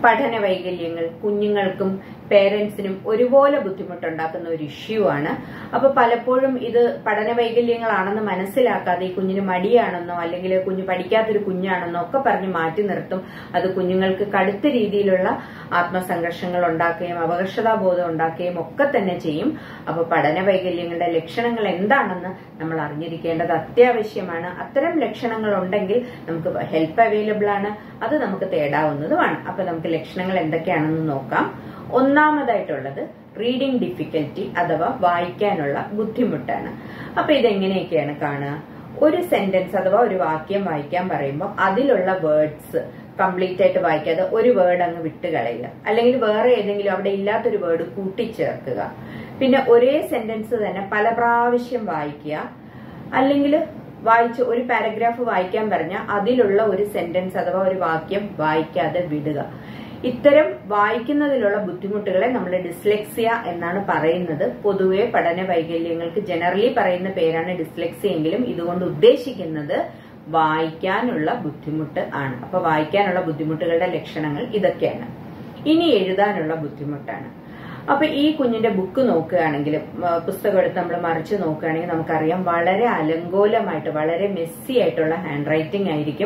പഠന വൈകല്യങ്ങൾ കുഞ്ഞുങ്ങൾക്കും പേരൻസിനും ഒരുപോലെ ബുദ്ധിമുട്ടുണ്ടാക്കുന്ന ഒരു ഇഷ്യൂ ആണ് അപ്പൊ പലപ്പോഴും ഇത് പഠന വൈകല്യങ്ങളാണെന്ന് മനസ്സിലാക്കാതെ ഈ കുഞ്ഞിന് മടിയാണെന്നോ അല്ലെങ്കിൽ കുഞ്ഞ് പഠിക്കാത്തൊരു കുഞ്ഞാണെന്നോ ഒക്കെ പറഞ്ഞ് മാറ്റി നിർത്തും അത് കുഞ്ഞുങ്ങൾക്ക് കടുത്ത രീതിയിലുള്ള ആത്മസംഘർഷങ്ങൾ ഉണ്ടാക്കുകയും അപകർഷതാബോധം ഉണ്ടാക്കുകയും ഒക്കെ തന്നെ ചെയ്യും അപ്പൊ പഠന വൈകല്യങ്ങളുടെ ലക്ഷണങ്ങൾ എന്താണെന്ന് നമ്മൾ അറിഞ്ഞിരിക്കേണ്ടത് അത്യാവശ്യമാണ് അത്തരം ലക്ഷണങ്ങൾ ഉണ്ടെങ്കിൽ നമുക്ക് ഹെൽപ്പ് അവൈലബിൾ ആണ് അത് നമുക്ക് തേടാവുന്നതുമാണ് അപ്പൊ നമുക്ക് ലക്ഷണങ്ങൾ എന്തൊക്കെയാണെന്ന് നോക്കാം ഒന്നാമതായിട്ടുള്ളത് റീഡിംഗ് ഡിഫിക്കൽറ്റി അഥവാ വായിക്കാനുള്ള ബുദ്ധിമുട്ടാണ് അപ്പൊ ഇതെങ്ങനെയൊക്കെയാണ് കാണുക ഒരു സെന്റൻസ് അഥവാ ഒരു വാക്യം വായിക്കാൻ പറയുമ്പോൾ അതിലുള്ള വേർഡ്സ് കംപ്ലീറ്റ് ആയിട്ട് വായിക്കാതെ ഒരു വേർഡ് അങ്ങ് വിട്ടുകളയുക അല്ലെങ്കിൽ വേറെ ഏതെങ്കിലും അവിടെ ഇല്ലാത്തൊരു വേർഡ് കൂട്ടിച്ചേർക്കുക പിന്നെ ഒരേ സെന്റൻസ് തന്നെ പല പ്രാവശ്യം വായിക്കുക അല്ലെങ്കിൽ വായിച്ച് ഒരു പാരഗ്രാഫ് വായിക്കാൻ പറഞ്ഞാൽ അതിലുള്ള ഒരു സെന്റൻസ് അഥവാ ഒരു വാക്യം വായിക്കാതെ വിടുക ഇത്തരം വായിക്കുന്നതിലുള്ള ബുദ്ധിമുട്ടുകളെ നമ്മൾ ഡിസ്ലെക്സിയ എന്നാണ് പറയുന്നത് പൊതുവെ പഠന വൈകല്യങ്ങൾക്ക് ജനറലി പറയുന്ന പേരാണ് ഡിസ്ലെക്സിയ എങ്കിലും ഇതുകൊണ്ട് ഉദ്ദേശിക്കുന്നത് വായിക്കാനുള്ള ബുദ്ധിമുട്ട് ആണ് അപ്പൊ വായിക്കാനുള്ള ബുദ്ധിമുട്ടുകളുടെ ലക്ഷണങ്ങൾ ഇതൊക്കെയാണ് ഇനി എഴുതാനുള്ള ബുദ്ധിമുട്ടാണ് അപ്പൊ ഈ കുഞ്ഞിന്റെ ബുക്ക് നോക്കുകയാണെങ്കിൽ പുസ്തകം എടുത്ത് നമ്മൾ മറിച്ച് നോക്കുകയാണെങ്കിൽ നമുക്കറിയാം വളരെ അലങ്കോലമായിട്ട് വളരെ മെസ്സി ആയിട്ടുള്ള ഹാൻഡ് റൈറ്റിംഗ് ആയിരിക്കും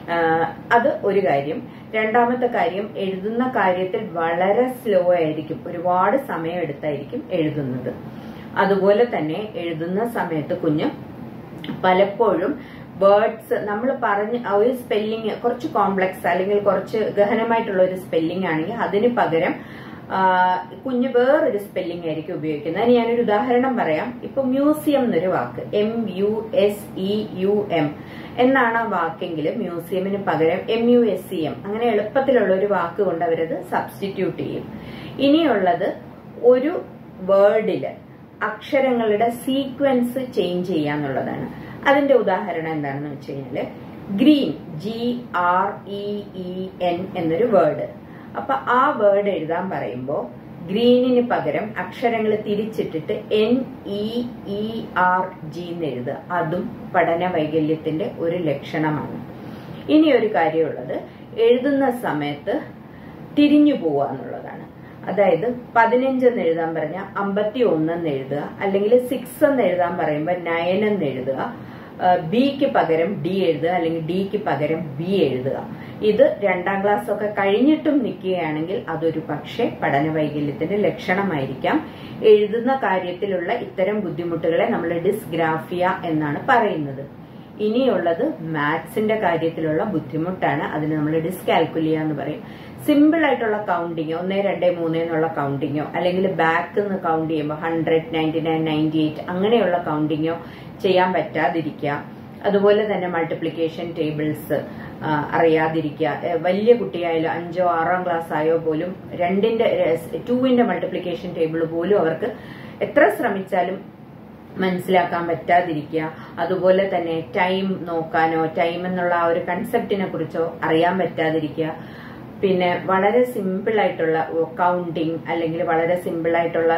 അത് ഒരു കാര്യം രണ്ടാമത്തെ കാര്യം എഴുതുന്ന കാര്യത്തിൽ വളരെ സ്ലോ ആയിരിക്കും ഒരുപാട് സമയം എടുത്തായിരിക്കും എഴുതുന്നത് അതുപോലെ തന്നെ എഴുതുന്ന സമയത്ത് കുഞ്ഞ് പലപ്പോഴും വേർഡ്സ് നമ്മൾ പറഞ്ഞ് ഒരു സ്പെല്ലിങ് കുറച്ച് കോംപ്ലക്സ് അല്ലെങ്കിൽ കുറച്ച് ഗഹനമായിട്ടുള്ള ഒരു സ്പെല്ലിംഗ് ആണെങ്കിൽ അതിന് പകരം കുഞ്ഞ് വേറൊരു സ്പെല്ലിംഗ് ആയിരിക്കും ഉപയോഗിക്കുന്നത് അതിന് ഞാനൊരു ഉദാഹരണം പറയാം ഇപ്പൊ മ്യൂസിയം എന്നൊരു വാക്ക് M U S E U M എന്നാണ് ആ വാക്കെങ്കിൽ മ്യൂസിയമിന് പകരം M U S C M അങ്ങനെ എളുപ്പത്തിലുള്ള ഒരു വാക്ക് കൊണ്ട് അവരത് സബ്സ്റ്റിറ്റ്യൂട്ട് ചെയ്യും ഇനിയുള്ളത് ഒരു വേർഡില് അക്ഷരങ്ങളുടെ സീക്വൻസ് ചേഞ്ച് ചെയ്യാന്നുള്ളതാണ് അതിന്റെ ഉദാഹരണം എന്താണെന്ന് വെച്ച് കഴിഞ്ഞാല് green G R E E N എന്നൊരു വേർഡ് അപ്പൊ ആ വേർഡ് എഴുതാൻ പറയുമ്പോൾ ഗ്രീനിന് പകരം അക്ഷരങ്ങൾ തിരിച്ചിട്ടിട്ട് N E E R G എന്ന് എഴുതുക അതും പഠന വൈകല്യത്തിന്റെ ഒരു ലക്ഷണമാണ് ഇനി ഒരു കാര്യമുള്ളത് എഴുതുന്ന സമയത്ത് തിരിഞ്ഞു പോവുക എന്നുള്ളതാണ് അതായത് പതിനഞ്ച് എന്ന് എഴുതാൻ പറഞ്ഞാൽ അമ്പത്തി ഒന്നെന്ന് എഴുതുക അല്ലെങ്കിൽ സിക്സ് എന്ന് എഴുതാൻ പറയുമ്പോൾ നയൻ എന്ന് എഴുതുക ബിക്ക് പകരം ഡി എഴുതുക അല്ലെങ്കിൽ ഡിക്ക് പകരം ബി എഴുതുക ഇത് രണ്ടാം ക്ലാസ് ഒക്കെ കഴിഞ്ഞിട്ടും നിൽക്കുകയാണെങ്കിൽ അതൊരു പക്ഷേ പഠന വൈകല്യത്തിന്റെ ലക്ഷണമായിരിക്കാം എഴുതുന്ന കാര്യത്തിലുള്ള ഇത്തരം ബുദ്ധിമുട്ടുകളെ നമ്മൾ ഡിസ്ഗ്രാഫിയ എന്നാണ് പറയുന്നത് ഇനിയുള്ളത് മാത്സിന്റെ കാര്യത്തിലുള്ള ബുദ്ധിമുട്ടാണ് അതിന് നമ്മൾ ഡിസ്കാൽക്കുലിയ എന്ന് പറയും സിമ്പിൾ ആയിട്ടുള്ള കൗണ്ടിങ്ങോ ഒന്ന് രണ്ട് മൂന്ന് എന്നുള്ള കൗണ്ടിങ്ങോ അല്ലെങ്കിൽ ബാക്ക് നിന്ന് കൗണ്ട് ചെയ്യുമ്പോൾ hundred ninety nine ninety eight അങ്ങനെയുള്ള കൗണ്ടിങ്ങോ ചെയ്യാൻ പറ്റാതിരിക്കുക അതുപോലെ തന്നെ മൾട്ടിപ്ലിക്കേഷൻ ടേബിൾസ് അറിയാതിരിക്കുക വലിയ കുട്ടിയായാലും അഞ്ചോ ആറാം ക്ലാസ് ആയോ പോലും രണ്ടിന്റെ ടൂവിന്റെ മൾട്ടിപ്ലിക്കേഷൻ ടേബിൾ പോലും അവർക്ക് എത്ര ശ്രമിച്ചാലും മനസ്സിലാക്കാൻ പറ്റാതിരിക്കുക അതുപോലെ തന്നെ ടൈം നോക്കാനോ ടൈം എന്നുള്ള ആ ഒരു കൺസെപ്റ്റിനെ കുറിച്ചോ അറിയാൻ പറ്റാതിരിക്കുക പിന്നെ വളരെ സിമ്പിൾ ആയിട്ടുള്ള കൗണ്ടിങ് അല്ലെങ്കിൽ വളരെ സിമ്പിൾ ആയിട്ടുള്ള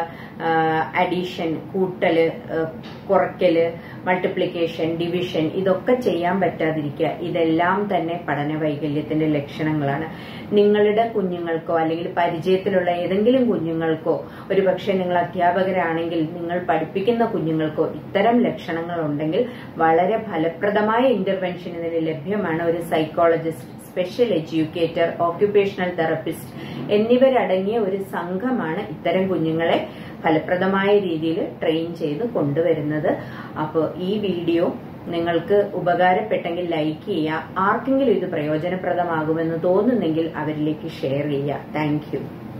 അഡീഷൻ കൂട്ടല് കുറയ്ക്കല് മൾട്ടിപ്ലിക്കേഷൻ ഡിവിഷൻ ഇതൊക്കെ ചെയ്യാൻ പറ്റാതിരിക്കുക ഇതെല്ലാം തന്നെ പഠന വൈകല്യത്തിന്റെ ലക്ഷണങ്ങളാണ് നിങ്ങളുടെ കുഞ്ഞുങ്ങൾക്കോ അല്ലെങ്കിൽ പരിചയത്തിലുള്ള ഏതെങ്കിലും കുഞ്ഞുങ്ങൾക്കോ ഒരു പക്ഷേ നിങ്ങൾ അധ്യാപകരാണെങ്കിൽ നിങ്ങൾ പഠിപ്പിക്കുന്ന കുഞ്ഞുങ്ങൾക്കോ ഇത്തരം ലക്ഷണങ്ങൾ ഉണ്ടെങ്കിൽ വളരെ ഫലപ്രദമായ ഇന്റർവെൻഷൻ ഇതിന് ലഭ്യമാണ് ഒരു psychologist special educator occupational therapist എന്നിവരടങ്ങിയ ഒരു സംഘമാണ് ഇത്തരം കുഞ്ഞുങ്ങളെ ഫലപ്രദമായ രീതിയിൽ ട്രെയിൻ ചെയ്ത് കൊണ്ടുവരുന്നത് അപ്പോൾ ഈ വീഡിയോ നിങ്ങൾക്ക് ഉപകാരപ്പെട്ടെങ്കിൽ ലൈക്ക് ചെയ്യുക ആർക്കെങ്കിലും ഇത് പ്രയോജനപ്രദമാകുമെന്ന് തോന്നുന്നെങ്കിൽ അവരിലേക്ക് ഷെയർ ചെയ്യുക താങ്ക്